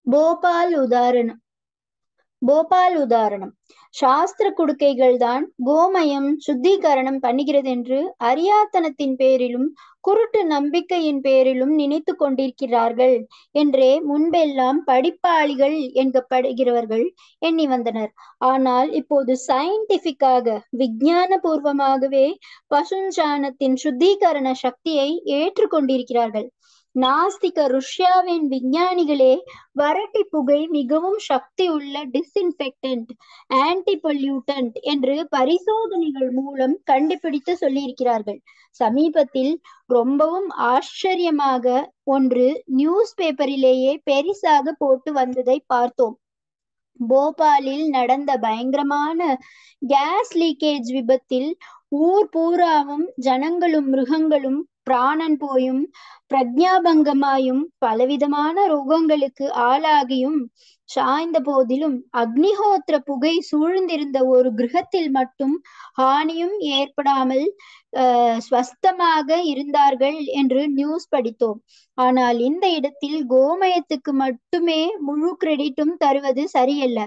போபால் உதாரணம் போபால் உதாரணம் சாஸ்திர குடுக்கைகள் தான் கோமயம் சுத்திகரணம் பண்ணுகிறது என்று அறியாத்தனத்தின் பேரிலும் குருட்டு நம்பிக்கையின் பேரிலும் நினைத்து கொண்டிருக்கிறார்கள் என்றே முன்பெல்லாம் படிப்பாளிகள் என்கப்படுகிறவர்கள் எண்ணி வந்தனர் ஆனால் இப்போது சயின்டிபிக்காக விஞ்ஞான பூர்வமாகவே பசுஞ்சாணத்தின் சுத்திகரண சக்தியை ஏற்றுக்கொண்டிருக்கிறார்கள் நாஸ்திக ருஷ்யாவின் விஞ்ஞானிகளே வறட்டி புகை மிகவும் சக்தி உள்ள டிஸ்இன்ஃபெக்டன்ட் ஆன்டி பொல்யூட்டன்ட் என்று பரிசோதனைகள் மூலம் கண்டுபிடித்து சொல்லியிருக்கிறார்கள் சமீபத்தில் ரொம்பவும் ஆச்சரியமாக ஒன்று நியூஸ் பேப்பரிலேயே பெரிசாக போட்டு வந்ததை பார்த்தோம் போபாலில் நடந்த பயங்கரமான கேஸ் லீக்கேஜ் விபத்தில் ஊர் பூராவும் ஜனங்களும் மிருகங்களும் பிராணன் போயும் பிரக்ஞாபங்கமாயும் பலவிதமான ரோகங்களுக்கு ஆளாகியும் சாய்ந்த போதிலும் அக்னிஹோத்திர புகை சூழ்ந்திருந்த ஒரு கிரகத்தில் மட்டும் ஹானியும் ஏற்படாமல் அஹ் ஸ்வஸ்தமாக இருந்தார்கள் என்று நியூஸ் படித்தோம் ஆனால் இந்த இடத்தில் கோமயத்துக்கு மட்டுமே முழு கிரெடிட்டும் தருவது சரியல்ல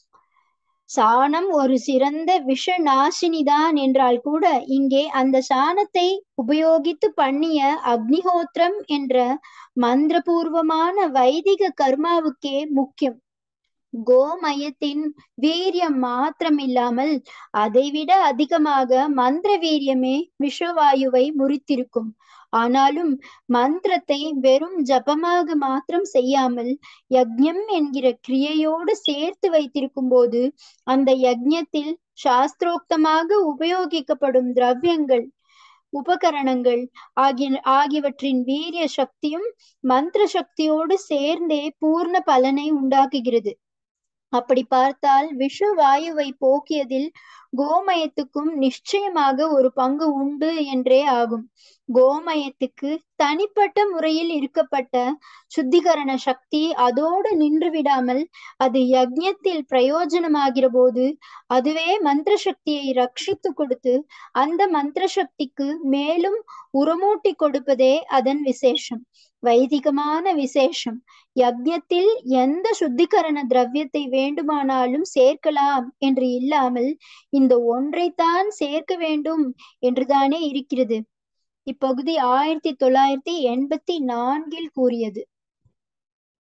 சாணம் ஒரு சிறந்த விஷ நாசினிதான் என்றால் கூட இங்கே அந்த சாணத்தை உபயோகித்து பண்ணிய அக்னிஹோத்திரம் என்ற மந்திரபூர்வமான வைதிக கர்மாவுக்கே முக்கியம் கோமயத்தின் வீரியம் மாத்திரமில்லாமல் அதைவிட அதிகமாக மந்திர வீரியமே விஷவாயுவை முறித்திருக்கும் ஆனாலும் மந்திரத்தை வெறும் ஜபமாக மாத்திரம் செய்யாமல் யக்ஞம் என்கிற கிரியையோடு சேர்த்து வைத்திருக்கும் போது அந்த யக்ஞத்தில் சாஸ்திரோக்தமாக உபயோகிக்கப்படும் திரவியங்கள் உபகரணங்கள் ஆகிய ஆகியவற்றின் வீரிய சக்தியும் மந்திர சக்தியோடு சேர்ந்தே பூர்ண பலனை உண்டாக்குகிறது அப்படி பார்த்தால் விஷவாயுவை போக்கியதில் கோமயத்துக்கும் நிச்சயமாக ஒரு பங்கு உண்டு என்றே ஆகும் கோமயத்துக்கு தனிப்பட்ட முறையில் இருக்கப்பட்ட சுத்திகரண சக்தி அதோடு நின்று விடாமல் அது யக்ஞத்தில் பிரயோஜனமாகிற போது அதுவே மந்திர சக்தியை ரட்சித்து கொடுத்து அந்த மந்திர சக்திக்கு மேலும் உரமூட்டி கொடுப்பதே அதன் விசேஷம் வைதிகமான விசேஷம் யக்ஞத்தில் எந்த சுத்திகரண திரவியத்தை வேண்டுமானாலும் சேர்க்கலாம் என்று இல்லாமல் இந்த ஒன்றைத்தான் சேர்க்க வேண்டும் என்றுதானே இருக்கிறது இப்பகுதி ஆயிரத்தி தொள்ளாயிரத்தி எண்பத்தி நான்கில் கூறியது